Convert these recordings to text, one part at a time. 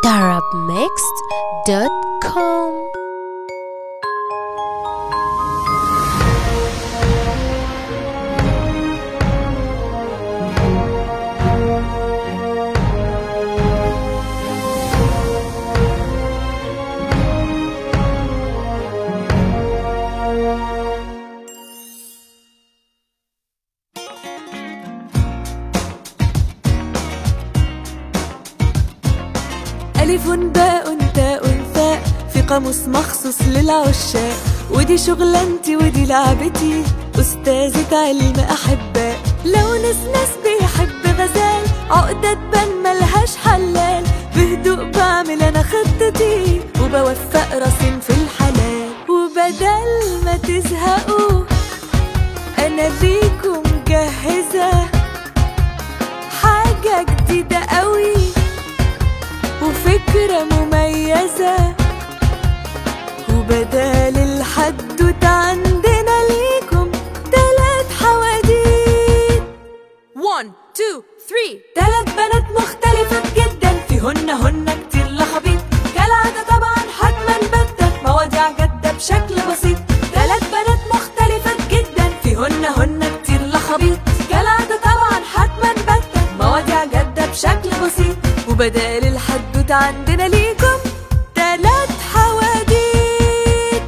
arabmixed.com ألف باء تاء ثاء في قاموس مخصوص للعشاق ودي شغلانتي ودي لعبتي أستاذة علم أحباء لو ناس ناس بيحب غزال عقدة تبان ملهاش حلال بهدوء بعمل أنا خطتي وبوفق راسين في الحلال وبدل ما تزهقوا أنا ليكم مجهزة حاجة جديدة قوي وفكرة مميزة وبدال الحدوت عندنا ليكم تلات حواديت 1 2 3 تلات بنات مختلفات جدا فيهن هن كتير لخبيط كالعادة طبعا حتما بدت مواضيع جادة بشكل بسيط تلات بنات مختلفات جدا فيهن هن كتير لخبيط كالعادة طبعا حتما بدت مواضيع جادة بشكل بسيط وبدال الحدوت عندنا ليكم تلات حواديت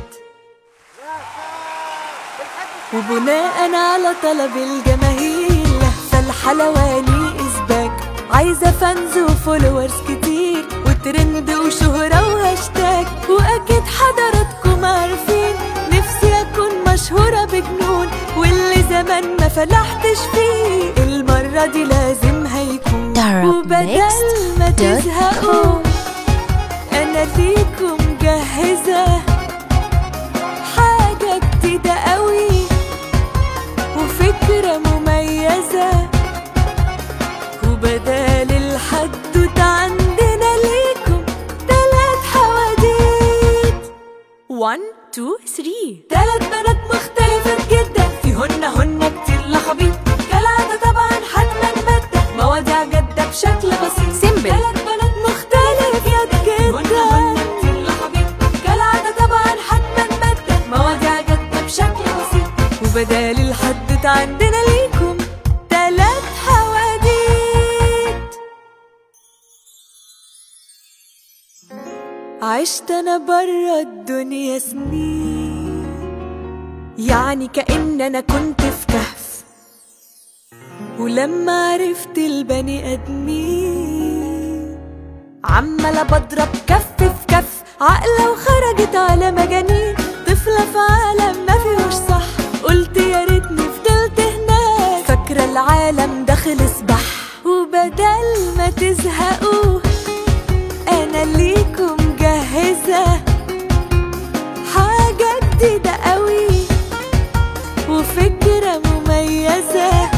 وبناء على طلب الجماهير لهفة الحلواني إثبات عايزة فانز وفولورز كتير وترند وشهرة وهاشتاج وأكيد حضراتكم عارفين نفسي أكون مشهورة بجنون واللي زمان ما فلحتش فيه المرة دي لازم هيكون وبدل ما تزهقوا أنا ليكم جاهزة حاجة جديدة قوي وفكرة مميزة وبدال الحدوت عندنا ليكم تلات حواديت 1 2 3 تلات بنات مختلفات جدا فيهن هن كتير لخبيط كالعادة طبعا حتما مادة مواضيع جادة بشكل بسيط Simple. تلات بنات مختلفات جدا هن كتير لخبيط كالعادة طبعا حتما مادة مواضيع جادة بشكل بسيط وبدال الحدوت عندنا ليكم تلات حواديت عشت انا برا الدنيا سنين يعني كأن انا كنت في كهف ولما عرفت البني ادمين عمالة بضرب كف في كف عقلة وخرجت على مجانين طفلة في عالم ما فيهوش صح قلت يا ريتني فضلت هناك فاكرة العالم داخل سبح وبدل ما تزهقوا انا ليكم جاهزة حاجة جديدة قوي وفكرة مميزة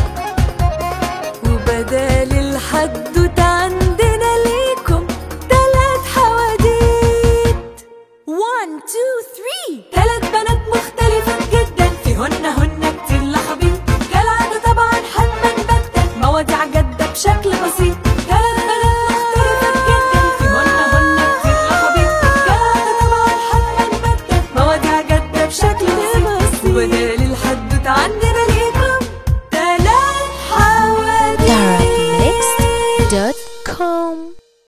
وبدال الحدوت عندنا ليكم تلات حواديت 1 2 3 تلات بنات مختلفات جدا فيهن هن كتير لخبيط كالعادة طبعا حتما بدت مواضيع جادة بشكل بسيط تلات بنات مختلفات جدا فيهن هن كتير لخبيط كالعادة طبعا حتما بدت مواضيع جادة بشكل بسيط وبدال الحدوت عندنا ليكم تلات حواديت arabmixed.com